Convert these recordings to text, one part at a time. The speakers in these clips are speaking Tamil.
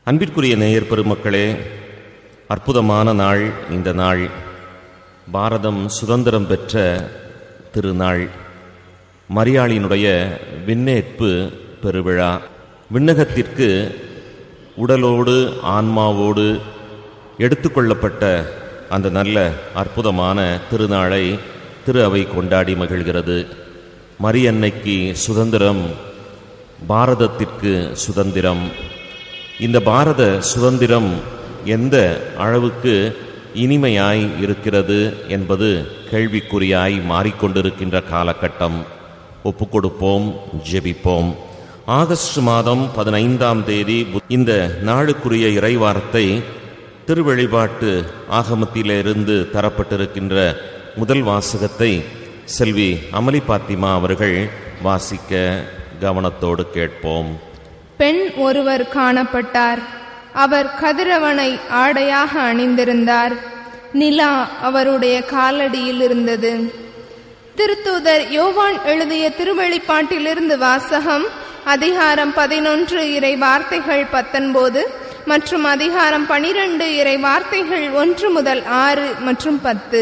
அன்பிற்குரிய நேயர் பெருமக்களே அற்புதமான நாள் இந்த நாள் பாரதம் சுதந்திரம் பெற்ற திருநாள் மரியாளினுடைய விண்ணேற்பு பெருவிழா விண்ணகத்திற்கு உடலோடு ஆன்மாவோடு எடுத்துக்கொள்ளப்பட்ட அந்த நல்ல அற்புதமான திருநாளை திரு அவை கொண்டாடி மகிழ்கிறது மரியன்னைக்கு சுதந்திரம் பாரதத்திற்கு சுதந்திரம் இந்த பாரத சுதந்திரம் எந்த அளவுக்கு இனிமையாய் இருக்கிறது என்பது கேள்விக்குறியாய் மாறிக்கொண்டிருக்கின்ற காலகட்டம் ஒப்புக்கொடுப்போம் ஜெபிப்போம் ஆகஸ்ட் மாதம் பதினைந்தாம் தேதி பு- இந்த நாளுக்குரிய இறைவார்த்தை திருவெளிபாட்டு ஆகமத்திலிருந்து தரப்பட்டிருக்கின்ற முதல் வாசகத்தை செல்வி அமளி பாத்திமா அவர்கள் வாசிக்க கவனத்தோடு கேட்போம் பெண் ஒருவர் காணப்பட்டார் அவர் கதிரவனை ஆடையாக அணிந்திருந்தார் நிலா அவருடைய காலடியில் இருந்தது திருத்தூதர் யோவான் எழுதிய திருவெளிப்பாட்டிலிருந்து வாசகம் அதிகாரம் பதினொன்று இறை வார்த்தைகள் பத்தொன்பது மற்றும் அதிகாரம் பனிரெண்டு இறை வார்த்தைகள் ஒன்று முதல் ஆறு மற்றும் பத்து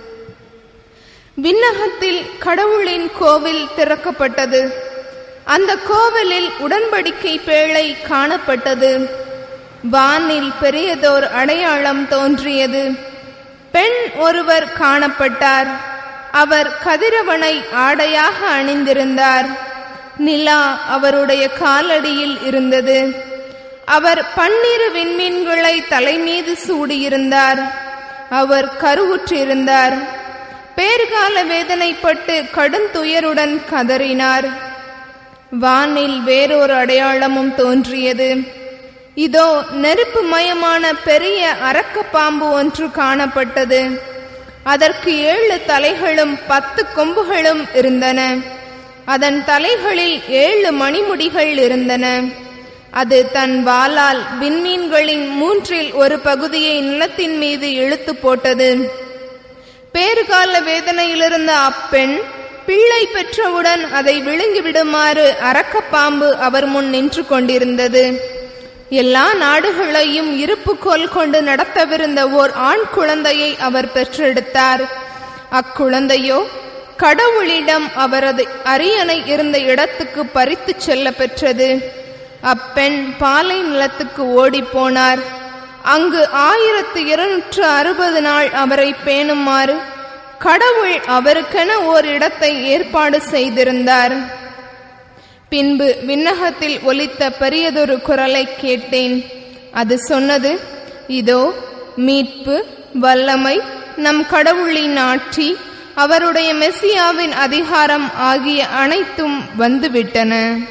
விண்ணகத்தில் கடவுளின் கோவில் திறக்கப்பட்டது அந்த கோவிலில் உடன்படிக்கை பேழை காணப்பட்டது வானில் பெரியதோர் அடையாளம் தோன்றியது பெண் ஒருவர் காணப்பட்டார் அவர் கதிரவனை ஆடையாக அணிந்திருந்தார் நிலா அவருடைய காலடியில் இருந்தது அவர் பன்னிரு விண்மீன்களை தலைமீது சூடியிருந்தார் அவர் கருவுற்றிருந்தார் பேறுகால வேதனைப்பட்டு கடுந்துயருடன் கதறினார் வானில் வேறொரு அடையாளமும் தோன்றியது இதோ நெருப்பு மயமான பெரிய அரக்கப்பாம்பு ஒன்று காணப்பட்டது அதற்கு ஏழு தலைகளும் பத்து கொம்புகளும் இருந்தன அதன் தலைகளில் ஏழு மணிமுடிகள் இருந்தன அது தன் வாளால் விண்மீன்களின் மூன்றில் ஒரு பகுதியை நிலத்தின் மீது இழுத்து போட்டது பேறுகால வேதனையிலிருந்த அப்பெண் பிள்ளை பெற்றவுடன் அதை விழுங்கிவிடுமாறு அரக்கப்பாம்பு அவர் முன் நின்று கொண்டிருந்தது எல்லா நாடுகளையும் இருப்புக்கோல் கொண்டு நடத்தவிருந்த ஓர் ஆண் குழந்தையை அவர் பெற்றெடுத்தார் அக்குழந்தையோ கடவுளிடம் அவரது அரியணை இருந்த இடத்துக்கு பறித்துச் செல்ல பெற்றது அப்பெண் பாலை நிலத்துக்கு ஓடிப்போனார் அங்கு ஆயிரத்து இருநூற்று அறுபது நாள் அவரை பேணுமாறு கடவுள் அவருக்கென ஓர் இடத்தை ஏற்பாடு செய்திருந்தார் பின்பு விண்ணகத்தில் ஒலித்த பெரியதொரு குரலை கேட்டேன் அது சொன்னது இதோ மீட்பு வல்லமை நம் கடவுளின் ஆட்சி அவருடைய மெசியாவின் அதிகாரம் ஆகிய அனைத்தும் வந்துவிட்டன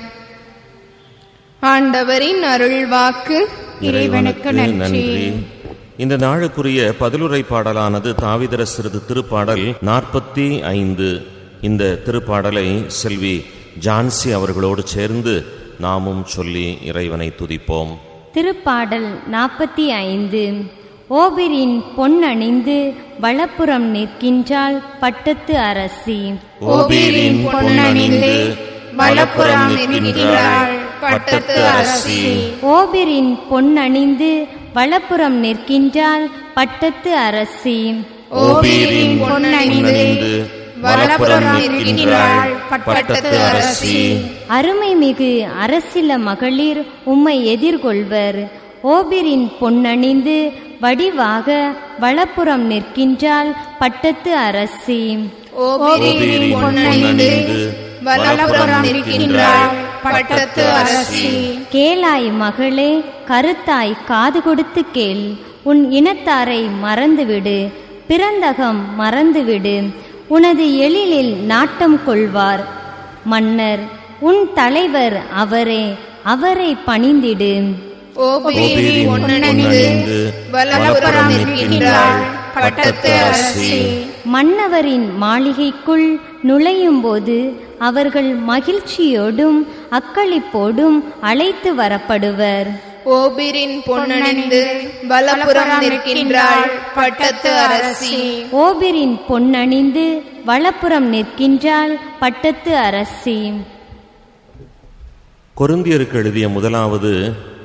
ஆண்டவரின் அருள்வாக்கு இறைவனுக்கு நன்றி. இந்த நாளுக்குரிய பதிலுரை பாடலானது தாவிதர சிறிது திருப்பாடல் நாற்பத்தி ஐந்து இந்த திருப்பாடலை செல்வி ஜான்சி அவர்களோடு சேர்ந்து நாமும் சொல்லி இறைவனை துதிப்போம் திருப்பாடல் நாற்பத்தி ஐந்து ஓபிரின் பொன்னணிந்து வலப்புறம் நிற்கின்றாள் பட்டத்து அரசி ஓபீரின் பொன்னணிந்து வலப்புறம் நிற்கின்றாள் பட்டத்து அரசி ஓபிரின் பொன்னணிந்து வலப்புறம் நிற்கின்றாள் பட்டத்து அரசி ஓபீரின் பொன்னணிந்து வலப்புறம் நிற்கின்றாள் பட்டத்து அரசி அருமைமிகு அரசில மகளிர் உம்மை எதிர்கொள்வர் ஓபிரின் பொன்னணிந்து வடிவாக வலப்புறம் நிற்கின்றாள் பட்டத்து அரசி ஓபிரின் பொன்னணிந்து வலப்புறம் நிற்கின்றாள் பட்டத்து அரசி கேளாய் மகளே கருத்தாய் காது கொடுத்து கேள் உன் இனத்தாரை மறந்துவிடு பிறந்தகம் மறந்துவிடு உனது எழிலில் நாட்டம் கொள்வார் மன்னர் உன் தலைவர் அவரே அவரை பணிந்திடு ஓபிரின் பொன்னணிந்து வலப்புறம் நிற்கின்றாள் பட்டத்து அரசி மன்னவரின் மாளிகைக்குள் நுழையும்போது அவர்கள் மகிழ்ச்சியோடும் அக்களிப்போடும் அழைத்து வரப்படுவர் ஓபிரின் பொன்னணிந்து வலப்புறம் நிற்கின்றாள் பட்டத்து அரசி ஓபிரின் பொன்னணிந்து வலப்புறம் நிற்கின்றாள் பட்டத்து அரசி கொருந்தியருக்கு எழுதிய முதலாவது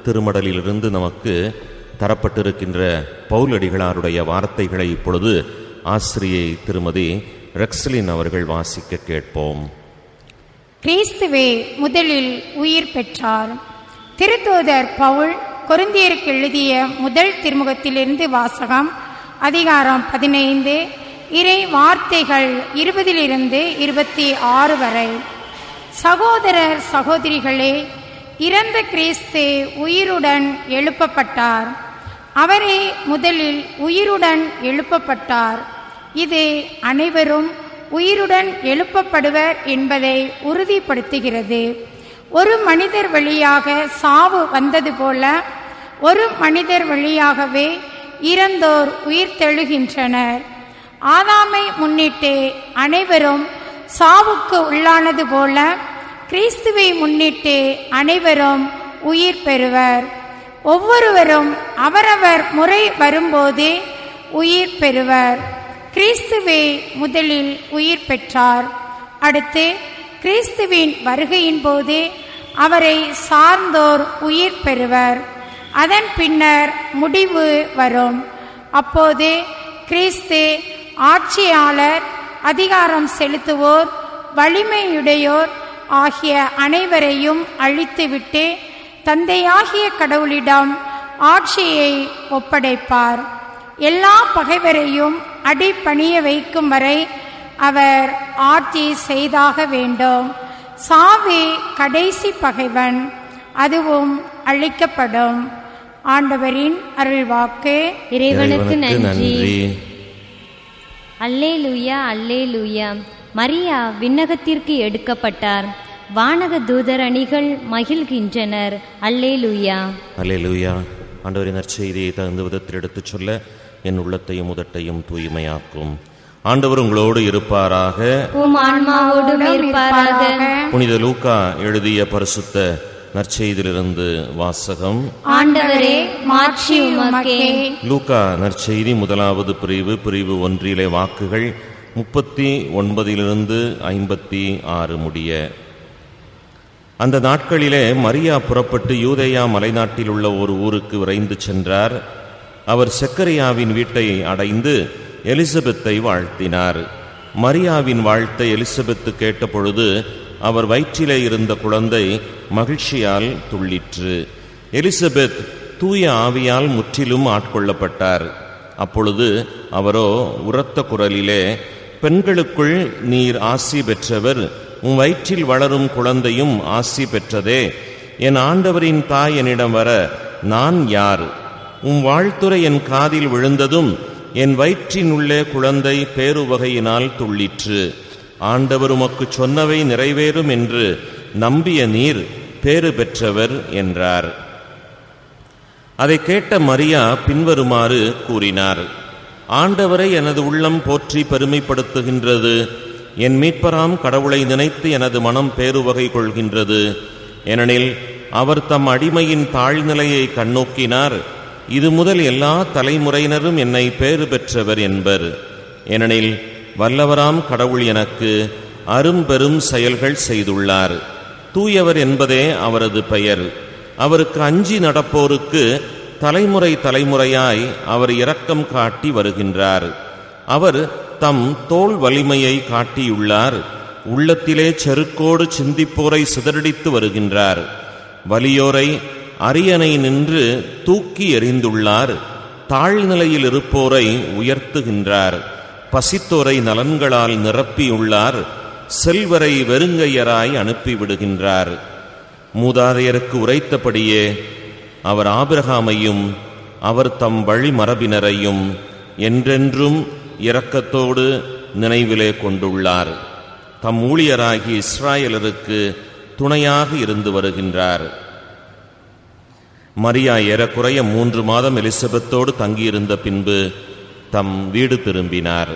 திருமடலிலிருந்து நமக்கு தரப்பட்டிருக்கின்ற பவுலடிகளாருடைய வார்த்தைகளை இப்பொழுது ஆசிரியை திருமதி ரெக்ஸ்லின் அவர்கள் வாசிக்க கேட்போம் கிறிஸ்துவே முதலில் உயிர் பெற்றார் திருத்தூதர் பவுல் கொரிந்தியருக்கு எழுதிய முதல் திருமுகத்திலிருந்து வாசகம் அதிகாரம் பதினைந்து இறை வார்த்தைகள் இருபதிலிருந்து இருபத்தி ஆறு வரை சகோதரர் சகோதரிகளே இறந்த கிறிஸ்து உயிருடன் எழுப்பப்பட்டார் அவரே முதலில் உயிருடன் எழுப்பப்பட்டார் இது அனைவரும் உயிருடன் எழுப்பப்படுவர் என்பதை உறுதிப்படுத்துகிறது ஒரு மனிதர் வழியாக சாவு வந்தது போல ஒரு மனிதர் வழியாகவே இறந்தோர் உயிர்த்தெழுகின்றனர் ஆதாமை முன்னிட்டு அனைவரும் சாவுக்கு உள்ளானது போல கிறிஸ்துவை முன்னிட்டு அனைவரும் உயிர் பெறுவர் ஒவ்வொருவரும் அவரவர் முறை வரும்போது உயிர் பெறுவர் கிறிஸ்துவே முதலில் உயிர் பெற்றார் அடுத்து கிறிஸ்துவின் வருகையின் போது அவரை சார்ந்தோர் உயிர் பெறுவர் அதன் பின்னர் முடிவு வரும் அப்போது கிறிஸ்து ஆட்சியாளர் அதிகாரம் செலுத்துவோர் வலிமையுடையோர் ஆகிய அனைவரையும் அழித்துவிட்டு தந்தையாகிய கடவுளிடம் ஆட்சியை ஒப்படைப்பார் எல்லா பகைவரையும் அடிபணிய வைக்கும் வரை அவர் ஆட்சி செய்தாக வேண்டும் சாவி கடைசி பகைவன் அதுவும் அழிக்கப்படும் ஆண்டவரின் அருள்வாக்கு இறைவனுக்கு நன்றி அல்லேலூயா அல்லேலூயா மரியா விண்ணகத்திற்கு எடுக்கப்பட்டார் வானக தூதர் அணிகள் மகிழ்கின்றனர் அல்லேலூயா அல்லேலூயா ஆண்டவரின் நற்செய்தியை தகுந்த விதத்தில் எடுத்துச் சொல்ல என் உள்ளத்தையும் உதட்டையும் தூய்மையாக்கும் ஆண்டவர் உங்களோடு இருப்பாராக உம் ஆன்மாவோடும் இருப்பாராக புனித லூக்கா எழுதிய பரிசுத்த நற்செய்தியிலிருந்து வாசகம் ஆண்டவரே மாட்சி உமக்கே லூக்கா நற்செய்தி முதலாவது பிரிவு பிரிவு ஒன்றிலே வாக்குகள் முப்பத்தி ஒன்பதிலிருந்து ஐம்பத்தி ஆறு முடிய அந்த நாட்களிலே மரியா புறப்பட்டு யூதேயா மலைநாட்டில் உள்ள ஒரு ஊருக்கு விரைந்து சென்றார் அவர் செக்கரியாவின் வீட்டை அடைந்து எலிசபெத்தை வாழ்த்தினார் மரியாவின் வாழ்த்தை எலிசபெத்து கேட்டபொழுது அவர் வயிற்றிலே இருந்த குழந்தை மகிழ்ச்சியால் துள்ளிற்று எலிசபெத் தூய ஆவியால் முற்றிலும் ஆட்கொள்ளப்பட்டார் அப்பொழுது அவரோ உரத்த குரலிலே பெண்களுக்குள் நீர் ஆசி பெற்றவர் உம் வயிற்றில் வளரும் குழந்தையும் ஆசி பெற்றதே என் ஆண்டவரின் தாய் என்னிடம் வர நான் யார் உம் வாழ்த்துரை என் காதில் விழுந்ததும் என் வயிற்றினுள்ளே குழந்தை பேருவகையினால் துள்ளிற்று ஆண்டவர் உமக்கு சொன்னவை நிறைவேறும் என்று நம்பிய நீர் பேறு பெற்றவர் என்றார் அதை கேட்ட மரியா பின்வருமாறு கூறினார் ஆண்டவரை எனது உள்ளம் போற்றி பெருமைப்படுத்துகின்றது என் மீட்பராம் கடவுளை நினைத்து எனது மனம் பேருவகை கொள்கின்றது ஏனெனில் அவர் தம் அடிமையின் தாழ்நிலையை கண்ணோக்கினார் இது முதல் எல்லா தலைமுறையினரும் என்னை பேறு பெற்றவர் என்பர் ஏனெனில் வல்லவராம் கடவுள் எனக்கு அரும்பெரும் செயல்கள் செய்துள்ளார் தூயவர் என்பதே அவரது பெயர் அவருக்கு அஞ்சி நடப்போருக்கு தலைமுறை தலைமுறையாய் அவர் இரக்கம் காட்டி வருகின்றார் அவர் தம் தோல் வலிமையை காட்டியுள்ளார் உள்ளத்திலே செருக்கோடு சிந்திப்போரை சிதறடித்து வருகின்றார் வலியோரை அரியணை நின்று தூக்கி எறிந்துள்ளார் தாழ்நிலையில் இருப்போரை உயர்த்துகின்றார் பசித்தோரை நலன்களால் நிரப்பியுள்ளார் செல்வரை வெறுங்கையராய் அனுப்பிவிடுகின்றார் மூதாதையருக்கு உரைத்தபடியே அவர் ஆபிரகாமையும் அவர் தம் வழிமரபினரையும் என்றென்றும் இரக்கத்தோடு நினைவிலே கொண்டுள்ளார் தம் ஊழியராகி இஸ்ராயலருக்கு துணையாக இருந்து வருகின்றார் மரியா ஏறக்குறைய மூன்று மாதம் எலிசபெத்தோடு தங்கியிருந்த பின்பு தம் வீடு திரும்பினார்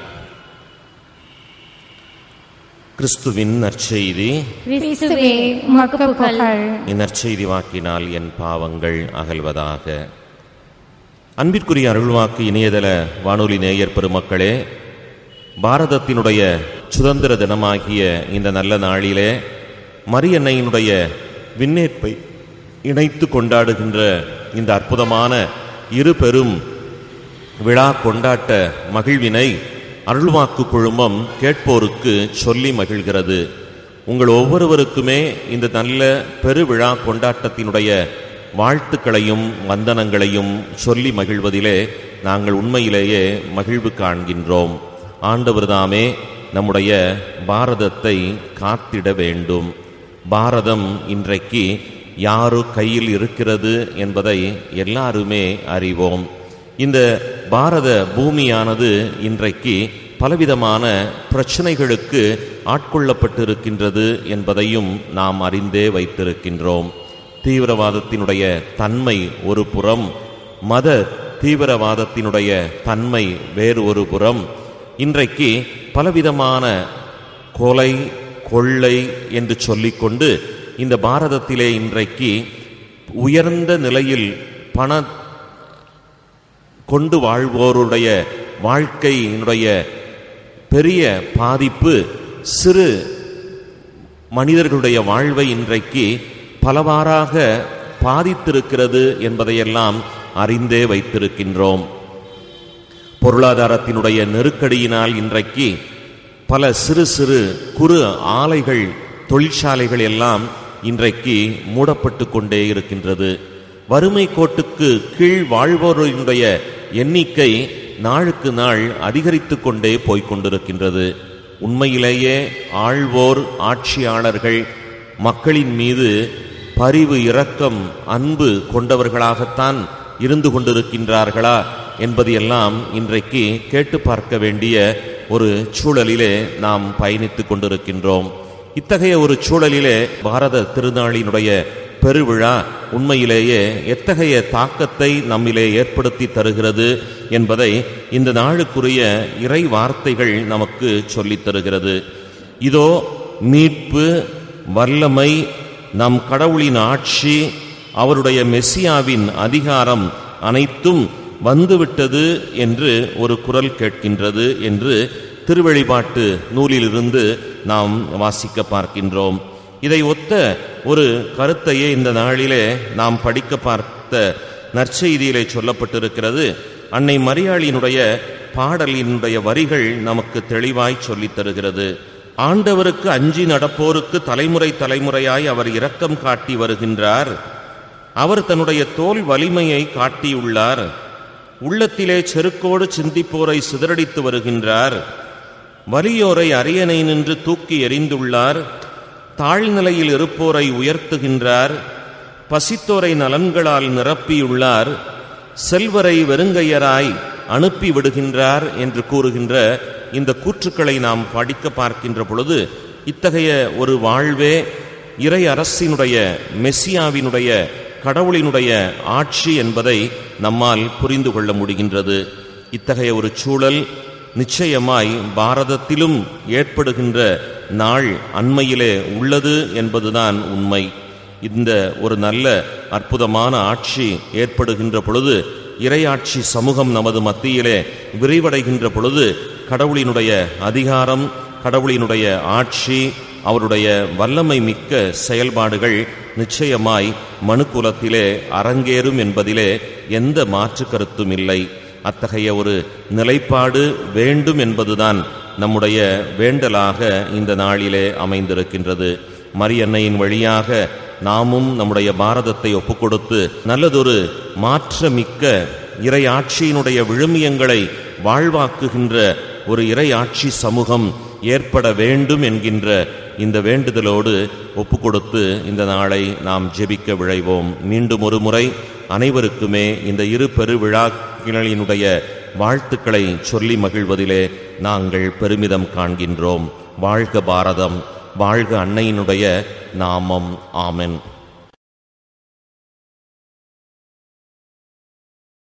கிறிஸ்துவின் நற்செய்தி கிறிஸ்துவே உமக்கு புகழ் இந்நற்செய்தி வாக்கினால் என் பாவங்கள் அகல்வதாக அன்பிற்குரிய அருள்வாக்கு இணையதள வானொலி நேயர் பெருமக்களே பாரதத்தினுடைய சுதந்திர தினமாகிய இந்த நல்ல நாளிலே மரியன்னையினுடைய விண்ணேற்பை இணைத்து கொண்டாடுகின்ற இந்த அற்புதமான இரு பெரும் விழா கொண்டாட்ட மகிழ்வினை அருள்வாக்கு குழுமம் கேட்போருக்கு சொல்லி மகிழ்கிறது உங்கள் ஒவ்வொருவருக்குமே இந்த நல்ல பெருவிழா கொண்டாட்டத்தினுடைய வாழ்த்துக்களையும் வந்தனங்களையும் சொல்லி மகிழ்வதிலே நாங்கள் உண்மையிலேயே மகிழ்வு காண்கின்றோம் ஆண்டவர்தாமே நம்முடைய பாரதத்தை காத்திட வேண்டும் பாரதம் இன்றைக்கு யாரு கையில் இருக்கிறது என்பதை எல்லாருமே அறிவோம் இந்த பாரத பூமியானது இன்றைக்கு பலவிதமான பிரச்சனைகளுக்கு ஆட்கொள்ளப்பட்டிருக்கின்றது என்பதையும் நாம் அறிந்தே வைத்திருக்கின்றோம் தீவிரவாதத்தினுடைய தன்மை ஒரு புறம் மத தீவிரவாதத்தினுடைய தன்மை வேறு ஒரு புறம் இன்றைக்கு பலவிதமான கொலை கொள்ளை என்று சொல்லிக்கொண்டு இந்த பாரதத்திலே இன்றைக்கு உயர்ந்த நிலையில் பண கொண்டு வாழ்வோருடைய வாழ்க்கையினுடைய பெரிய பாதிப்பு சிறு மனிதர்களுடைய வாழ்வை இன்றைக்கு பலவாறாக பாதித்திருக்கிறது என்பதையெல்லாம் அறிந்தே வைத்திருக்கின்றோம் பொருளாதாரத்தினுடைய நெருக்கடியினால் இன்றைக்கு பல சிறு சிறு குறு ஆலைகள் தொழிற்சாலைகள் எல்லாம் இன்றைக்கு மூடப்பட்டு கொண்டே இருக்கின்றது வறுமை கோட்டுக்கு கீழ் வாழ்வோருடைய எண்ணிக்கை நாளுக்கு நாள் அதிகரித்து கொண்டே போய்க் கொண்டிருக்கின்றது உண்மையிலேயே ஆள்வோர் ஆட்சியாளர்கள் மக்களின் மீது பரிவு இரக்கம் அன்பு கொண்டவர்களாகத்தான் இருந்து கொண்டிருக்கின்றார்களா என்பதையெல்லாம் இன்றைக்கு கேட்டு பார்க்க வேண்டிய ஒரு சூழலிலே நாம் பயணித்துக் கொண்டிருக்கின்றோம் இத்தகைய ஒரு சூழலிலே பாரத திருநாளினுடைய பெருவிழா உண்மையிலேயே எத்தகைய தாக்கத்தை நம்மிலே ஏற்படுத்தி தருகிறது என்பதை இந்த நாளுக்குரிய இறை வார்த்தைகள் நமக்கு சொல்லித் தருகிறது இதோ மீட்பு வல்லமை நம் கடவுளின் ஆட்சி அவருடைய மெசியாவின் அதிகாரம் அனைத்தும் வந்துவிட்டது என்று ஒரு குரல் கேட்கின்றது என்று திருவெளிப்பாட்டு நூலிலிருந்து நாம் வாசிக்க பார்க்கின்றோம் இதை ஒத்த ஒரு கருத்தையே இந்த நாளிலே நாம் படிக்க பார்த்த நற்செய்தியிலே சொல்லப்பட்டிருக்கிறது அன்னை மரியாளினுடைய பாடலினுடைய வரிகள் நமக்கு தெளிவாய் சொல்லித் தருகிறது ஆண்டவருக்கு அஞ்சி நடப்போருக்கு தலைமுறை தலைமுறையாய் அவர் இரக்கம் காட்டி வருகின்றார் அவர் தன்னுடைய தோல் வலிமையை காட்டியுள்ளார் உள்ளத்திலே செருக்கோடு சிந்திப்போரை சிதறடித்து வருகின்றார் வலியோரை அரியணை நின்று தூக்கி எறிந்துள்ளார் தாழ்நிலையில் இருப்போரை உயர்த்துகின்றார் பசித்தோரை நலன்களால் நிரப்பியுள்ளார் செல்வரை வெறுங்கையராய் அனுப்பி விடுகின்றார் என்று கூறுகின்ற இந்த கூற்றுக்களை நாம் படிக்க பார்க்கின்ற பொழுது இத்தகைய ஒரு வாழ்வே இறை அரசினுடைய மெஸ்ஸியாவினுடைய கடவுளினுடைய ஆட்சி என்பதை நம்மால் புரிந்து கொள்ள முடிகின்றது இத்தகைய ஒரு சூழல் நிச்சயமாய் பாரதத்திலும் ஏற்படுகின்ற நாள் அண்மையிலே உள்ளது என்பதுதான் உண்மை இந்த ஒரு நல்ல அற்புதமான ஆட்சி ஏற்படுகின்ற பொழுது இறையாட்சி சமூகம் நமது மத்தியிலே விரிவடைகின்ற பொழுது கடவுளினுடைய அதிகாரம் கடவுளினுடைய ஆட்சி அவருடைய வல்லமை மிக்க செயல்பாடுகள் நிச்சயமாய் மனுக்குலத்திலே அரங்கேறும் என்பதிலே எந்த மாற்று கருத்தும் இல்லை அத்தகைய ஒரு நிலைப்பாடு வேண்டும் என்பதுதான் நம்முடைய வேண்டலாக இந்த நாளிலே அமைந்திருக்கின்றது மரியன்னையின் வழியாக நாமும் நம்முடைய பாரதத்தை ஒப்புக்கொடுத்து நல்லதொரு மாற்றமிக்க இறையாட்சியினுடைய விழுமியங்களை வாழ்வாக்குகின்ற ஒரு இறையாட்சி சமூகம் ஏற்பட வேண்டும் என்கின்ற இந்த வேண்டுதலோடு ஒப்புக்கொடுத்து இந்த நாளை நாம் ஜெபிக்க விழைவோம் மீண்டும் ஒரு முறை அனைவருக்குமே இந்த இரு பெருவிழாக்களினுடைய வாழ்த்துக்களை சொல்லி மகிழ்வதிலே நாங்கள் பெருமிதம் காண்கின்றோம் வாழ்க பாரதம் வாழ்க அன்னையினுடைய நாமம் ஆமென்